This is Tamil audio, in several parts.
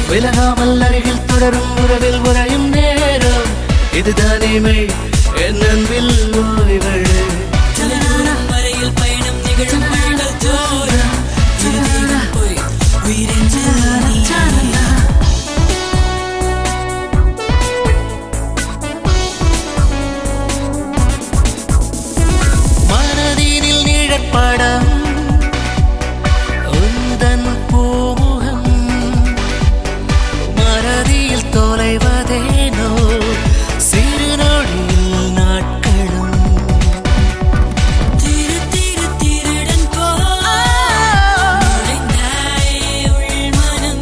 விலகாமல் அருகில் தொடரும் உறவில் உறையும் நேரம் இதுதானே மெய் என் அன்பில் ஓய்வழு தொலைதூரம் வரையில் பயணம் நிகழும் வழிகள் தோறும் இருதயம் போய் உயிரென்று நீ மனதினில் நிழற்படம் உந்தன் பூமுகம் மறதியில் தொலைவதேனோ சிறு நொடியில் நாட்களும் திரு திரு திருடன் போல் நுழைந்தாயே உள்மனம்.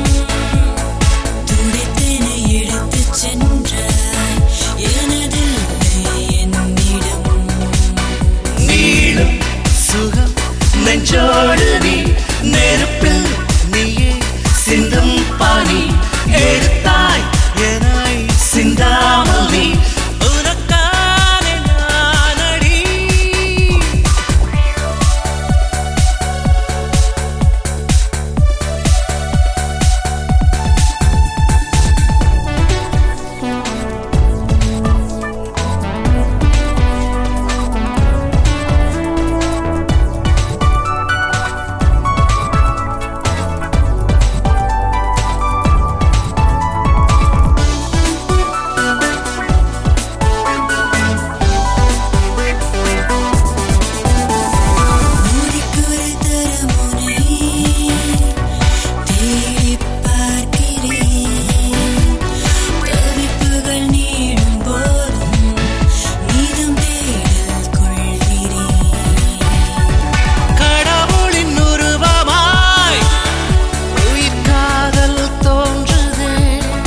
துடைத்தெனை எடுத்துச் சென்றாய் எனதில்லை என்னிடம் நீளும் சுகம் நெஞ்சோடு நீ நெருப்பில் நீயே சிந்தும் பாணி எடுத்தாய் எனாய் சிந்தாமல் நீ உனக்கான நானடி நொடிக்கொரு தரமுனை தேடிப் பார்க்கிறேன். தவிப்புகள் நீளும் போதும் நீதம் தேடல் கொள்கிறேன். கடவுளின் உருவமாய் உயிர் காதல் தோன்றுதே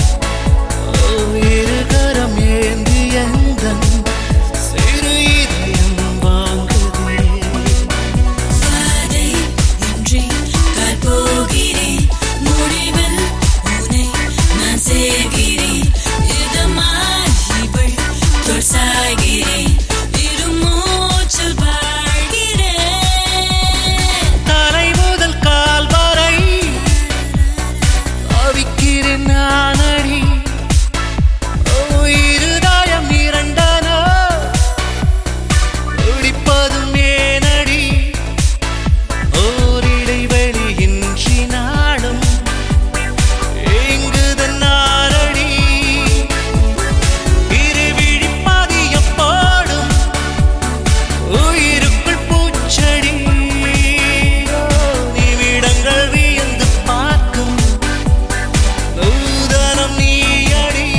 இருகரம் ஏந்தி எந்தன் சிறு இதயம் வாங்குதே பாதை இன்றி கால் போகிறேன். முடிவில் உன்னை நான் சேர்கிறேன். இதமாய் இவள் தோள் சாய்கிறேன். இருமூச்சில் வாழ்கிறேன். தலை முதல் கால் வரை அவிக்கிறேன் நானடி ஓ இருதயம் இரண்டன துடிப்பதும் ஏனடி ஓரிடைவெளியின்றி நாடும் எங்குதன் நாரடி இருவிழி பதியம் போடும் உயிருக்குள் பூச்செடி நிமிடங்கள் வியந்து பார்க்கும் நூதனம் நீயடி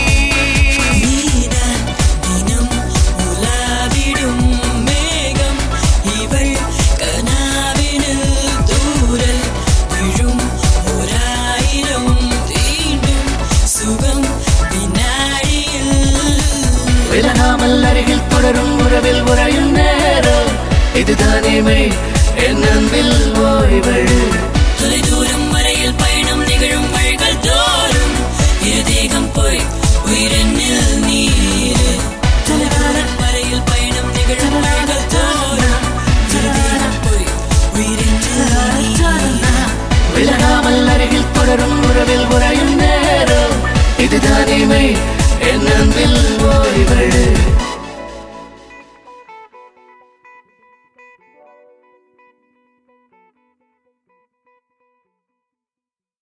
நீதான் தினம் உலாவிடும் மேகம். இவள் கனாவினில் தூறல் விழும் ஓராயிரம் தீண்டும் சுகம் வினாடியில் விலகாமல் அருகில் தொடரும் உறவில் உறையும் நேரம் இதுதானே மெய் என் அன்பில் ஓய்வழு தொலைதூரம் வரையில் பயணம் நிகழும் வழிகள் தோறும் இருதேகம் போய் உயிரெண்ணில் நீரு தொலைதூரம் வரையில் பயணம் நிகழும் வழிகள் தோறும் இருதேகம் போய் உயிரெண்ணில் நீரு விலகாமல் அருகில் தொடரும் உறவில் உறையும் நேரம் இதுதானே மெய் என் அன்பில் ஓய்வழு